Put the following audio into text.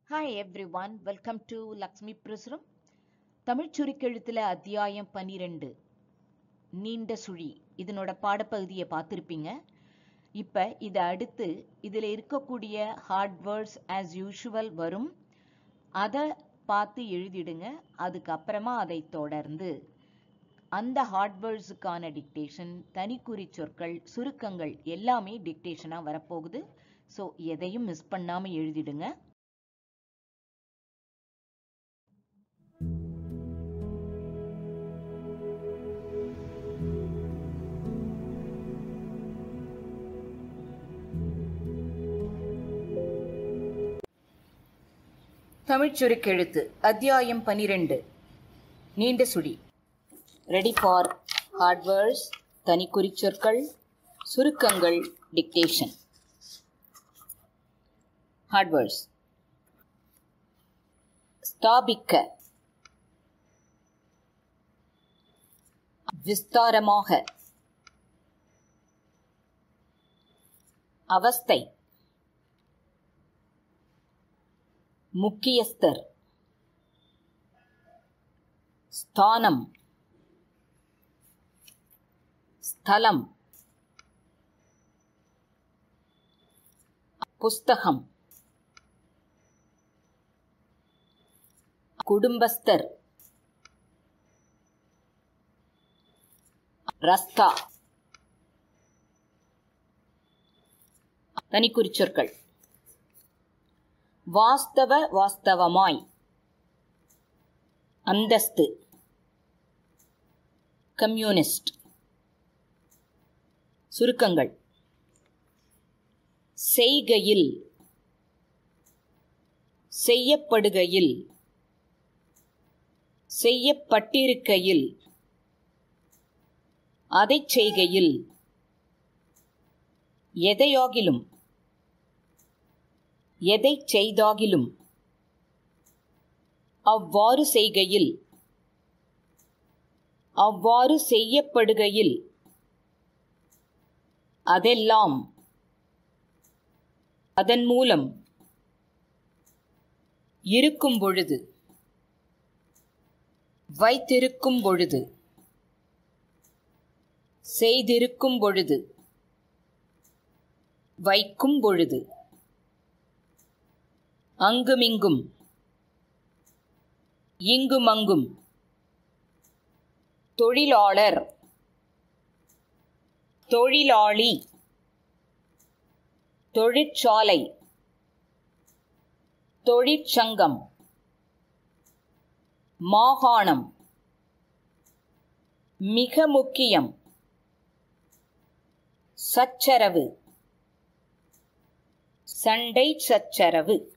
hi everyone welcome to Lakshmi Prasuram Tamil சுருக்கெழுத்தில் அத்தியாயம் பன்னிரெண்டு நீண்ட சுழி இதனோட பாடப்பகுதியை பார்த்துருப்பீங்க இப்போ இதை அடுத்து இதில் இருக்கக்கூடிய ஹார்ட் வேர்ட்ஸ் ஆஸ் யூஷுவல் வரும் அதை பார்த்து எழுதிடுங்க அதுக்கப்புறமா அதை தொடர்ந்து அந்த ஹார்ட்வேர்ட்ஸுக்கான டிக்டேஷன் தனிக்குறி சொற்கள் சுருக்கங்கள் எல்லாமே டிக்டேஷனாக வரப்போகுது ஸோ எதையும் மிஸ் பண்ணாமல் எழுதிடுங்க தமிழ் சுருக்கெழுத்து அத்தியாயம் பனிரெண்டு நீண்ட சுழி ரெடி ஃபார் ஹார்ட்வேர்ஸ் தனிக்குறி சொற்கள் சுருக்கங்கள் டிக்டேஷன் ஹார்ட்வேர்ஸ் ஸ்தாபிக்க விஸ்தாரமாக அவஸ்தை முக்கியஸ்தர் ஸ்தானம் ஸ்தலம் புஸ்தகம் குடும்பஸ்தர் ரஸ்தா தனிக்குறிச்சொற்கள் வாஸ்தவ வாஸ்தவமாய் அந்தஸ்து கம்யூனிஸ்ட் சுருக்கங்கள் செய்கையில் செய்யப்படுகையில் செய்யப்பட்டிருக்கையில் அதைச் செய்கையில் எதையாகிலும் எதைச் செய்தாகிலும் அவ்வாறு செய்கையில் அவ்வாறு செய்யப்படுகையில் அதெல்லாம் அதன் மூலம் இருக்கும் பொழுது வைத்திருக்கும் பொழுது செய்திருக்கும் பொழுது வைக்கும் பொழுது அங்குமிங்கும் இங்குமங்கும் தொழிலாளர் தொழிலாளி தொழிற்சாலை தொழிற்சங்கம் மாகாணம் மிக முக்கியம் சச்சரவு சண்டை சச்சரவு